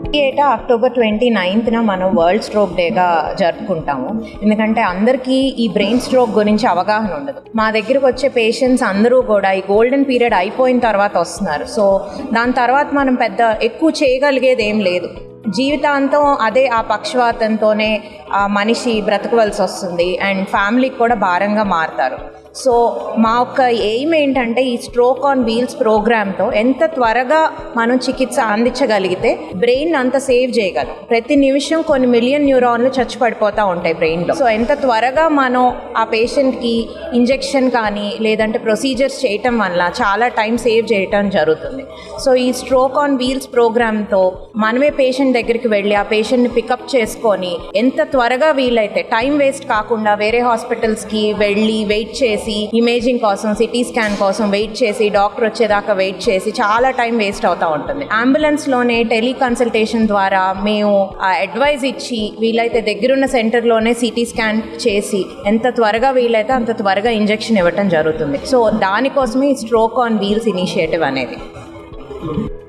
ఏటా October twenty నైన్త్న మనం world stroke డేగా జరుపుకుంటాము ఎందుకంటే అందరికీ ఈ బ్రెయిన్ స్ట్రోక్ గురించి అవగాహన ఉండదు మా దగ్గరకు వచ్చే పేషెంట్స్ అందరూ కూడా ఈ గోల్డెన్ పీరియడ్ అయిపోయిన తర్వాత వస్తున్నారు సో దాని తర్వాత మనం పెద్ద ఎక్కువ చేయగలిగేది ఏం లేదు జీవితాంతం అదే ఆ పక్షవాతంతోనే ఆ మనిషి బ్రతకవలసి వస్తుంది అండ్ ఫ్యామిలీకి కూడా భారంగా మారుతారు సో మా యొక్క ఎయిమ్ ఏంటంటే ఈ స్ట్రోక్ ఆన్ వీల్స్ ప్రోగ్రామ్తో ఎంత త్వరగా మనం చికిత్స అందించగలిగితే బ్రెయిన్ అంత సేవ్ చేయగలం ప్రతి నిమిషం కొన్ని మిలియన్ న్యూరాన్లు చచ్చి పడిపోతూ ఉంటాయి బ్రెయిన్లో సో ఎంత త్వరగా మనం ఆ పేషెంట్కి ఇంజెక్షన్ కానీ లేదంటే ప్రొసీజర్స్ చేయటం వల్ల చాలా టైం సేవ్ చేయటం జరుగుతుంది సో ఈ స్ట్రోక్ ఆన్ వీల్స్ ప్రోగ్రామ్తో మనమే పేషెంట్ దగ్గరికి వెళ్ళి ఆ పేషెంట్ని పికప్ చేసుకొని ఎంత త్వరగా వీలైతే టైం వేస్ట్ కాకుండా వేరే హాస్పిటల్స్కి వెళ్ళి వెయిట్ చేసి ఇమేజింగ్ కోసం సిటీ స్కాన్ కోసం వెయిట్ చేసి డాక్టర్ వచ్చేదాకా వెయిట్ చేసి చాలా టైం వేస్ట్ అవుతూ ఉంటుంది అంబులెన్స్లోనే టెలికన్సల్టేషన్ ద్వారా మేము ఆ అడ్వైజ్ ఇచ్చి వీలైతే దగ్గరున్న సెంటర్లోనే సిటీ స్కాన్ చేసి ఎంత త్వరగా వీలైతే అంత త్వరగా ఇంజెక్షన్ ఇవ్వటం జరుగుతుంది సో దానికోసమే ఈ స్ట్రోక్ ఆన్ వీల్స్ ఇనిషియేటివ్ అనేది